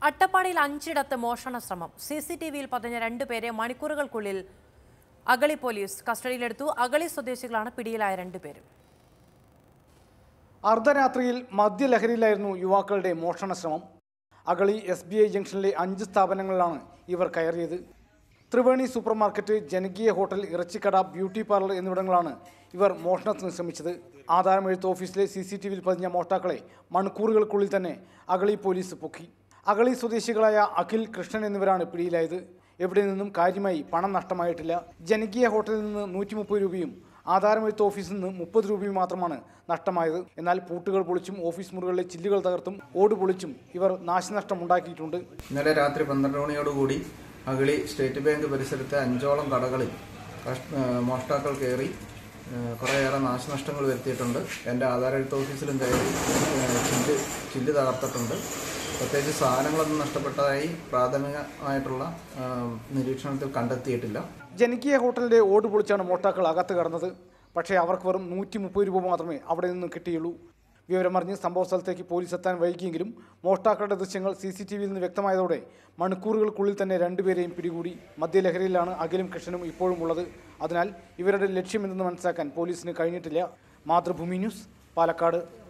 അട്ടപ്പാടിയിൽ അഞ്ചിടത്ത് മോഷണ ശ്രമം സി സി ടി വിയിൽ പതിഞ്ഞ രണ്ടുപേരെ മണിക്കൂറുകൾക്കുള്ളിൽ അഗളി പോലീസ് കസ്റ്റഡിയിലെടുത്തു അഗളി സ്വദേശികളാണ് പിടിയിലായ രണ്ടുപേരും അർദ്ധരാത്രിയിൽ മദ്യലഹരിയിലായിരുന്നു യുവാക്കളുടെ മോഷണ ശ്രമം അഗളി എസ് ബി ഐ ജംഗ്ഷനിലെ അഞ്ച് സ്ഥാപനങ്ങളിലാണ് ഇവർ കയറിയത് ത്രിവേണി സൂപ്പർ മാർക്കറ്റ് ജനകീയ ഹോട്ടൽ ഇറച്ചിക്കട ബ്യൂട്ടി പാർലർ എന്നിവിടങ്ങളാണ് ഇവർ മോഷണത്തിന് ശ്രമിച്ചത് ആധാരമെഴുത്ത് ഓഫീസിലെ സി സി ടി വിയിൽ പതിഞ്ഞ മോഷ്ടാക്കളെ മണിക്കൂറുകൾക്കുള്ളിൽ തന്നെ അഗളി പോലീസ് പൊക്കി അഗളി സ്വദേശികളായ അഖിൽ കൃഷ്ണൻ എന്നിവരാണ് പിടിയിലായത് എവിടെ നിന്നും കാര്യമായി പണം നഷ്ടമായിട്ടില്ല ജനകീയ ഹോട്ടലിൽ നിന്ന് നൂറ്റി മുപ്പത് രൂപയും ആധാരമെഴുത്ത് ഓഫീസിൽ നിന്ന് മുപ്പത് രൂപയും മാത്രമാണ് നഷ്ടമായത് എന്നാൽ പൂട്ടുകൾ പൊളിച്ചും ഓഫീസ് മുറികളിലെ ചില്ലുകൾ തകർത്തും ഓട് പൊളിച്ചും ഇവർ നാശനഷ്ടം ഉണ്ടാക്കിയിട്ടുണ്ട് ഇന്നലെ രാത്രി പന്ത്രണ്ട് മണിയോടുകൂടി അഗളി സ്റ്റേറ്റ് ബാങ്ക് പരിസരത്തെ അഞ്ചോളം കടകളിൽ കഷ്- ഏഹ് മോഷ്ടാക്കൾ കയറി ഏഹ് കുറേയേറെ നാശനഷ്ടങ്ങൾ വരുത്തിയിട്ടുണ്ട് എൻ്റെ ആധാർ എഴുത്ത് ഓഫീസിലും കയറി ഏഹ് ചില്ല് ചില്ല് തകർത്തിട്ടുണ്ട് പ്രത്യേകിച്ച് സാധനങ്ങളൊന്നും നഷ്ടപ്പെട്ടതായി പ്രാഥമികമായിട്ടുള്ള ഏഹ് നിരീക്ഷണത്തിൽ കണ്ടെത്തിയിട്ടില്ല ജനകീയ ഹോട്ടലിന്റെ ഓട് പൊളിച്ചാണ് മോഷ്ടാക്കൾ അകത്ത് കടന്നത് പക്ഷേ അവർക്ക് വെറും നൂറ്റി മുപ്പത് രൂപ മാത്രമേ അവിടെ നിന്ന് കിട്ടിയുള്ളൂ വിവരമറിഞ്ഞ് സംഭവ സ്ഥലത്തേക്ക് പോലീസ് എത്താൻ വൈകിയെങ്കിലും മോഷ്ടാക്കളുടെ ദൃശ്യങ്ങൾ സി സി ടി വിയിൽ നിന്ന് വ്യക്തമായതോടെ മണിക്കൂറുകൾക്കുള്ളിൽ തന്നെ രണ്ടുപേരെയും പിടികൂടി മദ്യലഹരിയിലാണ് അഖിലും കൃഷ്ണനും ഇപ്പോഴും ഉള്ളത് അതിനാൽ ഇവരുടെ ലക്ഷ്യമെന്തെന്ന് മനസ്സിലാക്കാൻ പോലീസിന് കഴിഞ്ഞിട്ടില്ല മാതൃഭൂമി ന്യൂസ് പാലക്കാട്